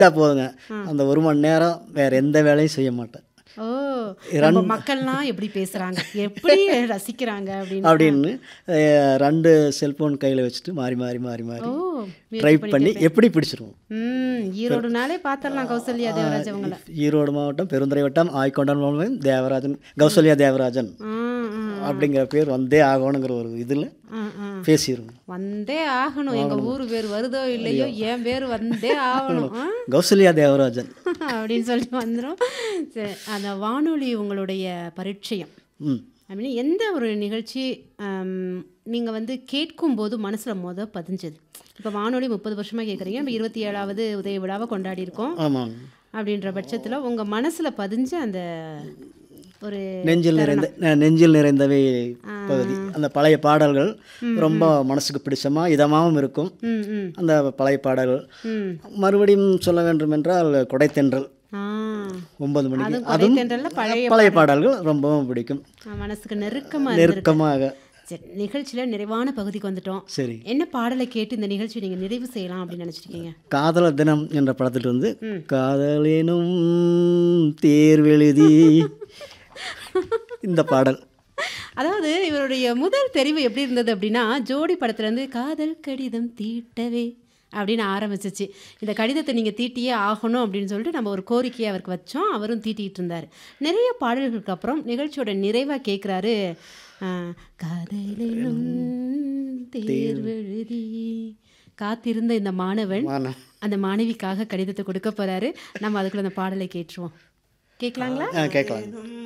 விட்டா போதுங்க அந்த ஒரு மணி நேரம் வேற எந்த வேலையும் செய்ய மாட்டேன் ஓ நம்ம மக்கள்லாம் எப்படி பேசுறாங்க எப்படி ரசிக்கிறாங்க அப்படின்னு அப்படின்னு அஹ், ரெண்டு செல்போன் கையில் வச்சுட்டு மாறி மாறி மாறி மாறி ஓ ட்ரை பண்ணி எப்படி பிடிச்சிருவோம் ம் ஈரோடுனாலே பார்த்துடலாம் கௌசல்யா தேவராஜ் அவங்கள ஈரோடு மாவட்டம் பெருந்துறை வட்டம் ஆய்கொண்டான் மாவட்டம் தேவராஜன் கௌசல்யா தேவராஜன் ம், ம், அப்படிங்கிற பேர் வந்தே ஆகணுங்கிற ஒரு இதில் ம், ம். பேசிடுவோம் வந்தே ஆகணும் எங்க ஊர் பேர் வருதோ இல்லையோ என் பேர் வந்தே ஆகணும் ஆ? கௌசல்யா தேவராஜன் அப்படின்னு சொல்லி வந்துடும் சரி அந்த வானொலி உங்களுடைய பரிச்சயம் ம் அப்படின்னு எந்த ஒரு நிகழ்ச்சி நீங்கள் வந்து கேட்கும்போது மனசில் முத பதிஞ்சது இப்போ வானொலி முப்பது வருஷமாக கேட்குறீங்க இப்போ இருபத்தி ஏழாவது உதய விழாவை கொண்டாடி இருக்கோம் ஆமாங்க அப்படின்ற பட்சத்தில் உங்கள் மனசில் பதிஞ்ச அந்த ஒரு நெஞ்சில் நிறைந்த நெ- நெஞ்சில் நிறைந்தவை பகுதி அந்த பழைய பாடல்கள் ரொம்ப மனசுக்கு பிடிச்சமா இதமாகவும் இருக்கும் ம் ம் அந்த பழைய பாடல்கள் ம் மறுபடியும் சொல்ல வேண்டும் என்றால் கொடைத்தென்றல் ஆ ஒன்பது மணிக்கு அதுவும் அதுவும் கொடைத்தென்றல்ல பழைய பழைய பாடல்கள் ரொம்பவும் பிடிக்கும் மனசுக்கு நெருக்கமாக இருந்திருக்கு நெருக்கமாக சரி நிகழ்ச்சியில் நிறைவான பகுதிக்கு வந்துட்டோம் சரி என்ன பாடலை கேட்டு இந்த நிகழ்ச்சி நீங்கள் நிறைவு செய்யலாம் அப்படின்னு நினச்சிருக்கீங்க காதலர் தினம் என்ற படத்தில் வந்து காதலேனும் தேர்வெழுதி இந்த பாடல் அதாவது இவருடைய முதல் தெரிவு எப்படி இருந்தது அப்படின்னா ஜோடி படத்துல இருந்து காதல் கடிதம் தீட்டவே அப்படின்னு ஆரம்பிச்சிச்சு இந்த கடிதத்தை நீங்கள் தீட்டியே ஆகணும் அப்படின்னு சொல்லிட்டு நம்ம ஒரு கோரிக்கையை அவருக்கு வச்சோம் அவரும் தீட்டிகிட்டு இருந்தார் நிறைய பாடல்களுக்கு அப்புறம் நிகழ்ச்சியோட நிறைவாக கேட்குறாரு காதலிலும் தேர்வெழுதி காத்திருந்த இந்த மாணவன் வானம். அந்த மாணவிக்காக கடிதத்தை கொடுக்க போறாரு நம்ம அதுக்குள்ள அந்த பாடலை கேட்டுருவோம் கேட்கலாங்களா ஆ கேட்கலாம்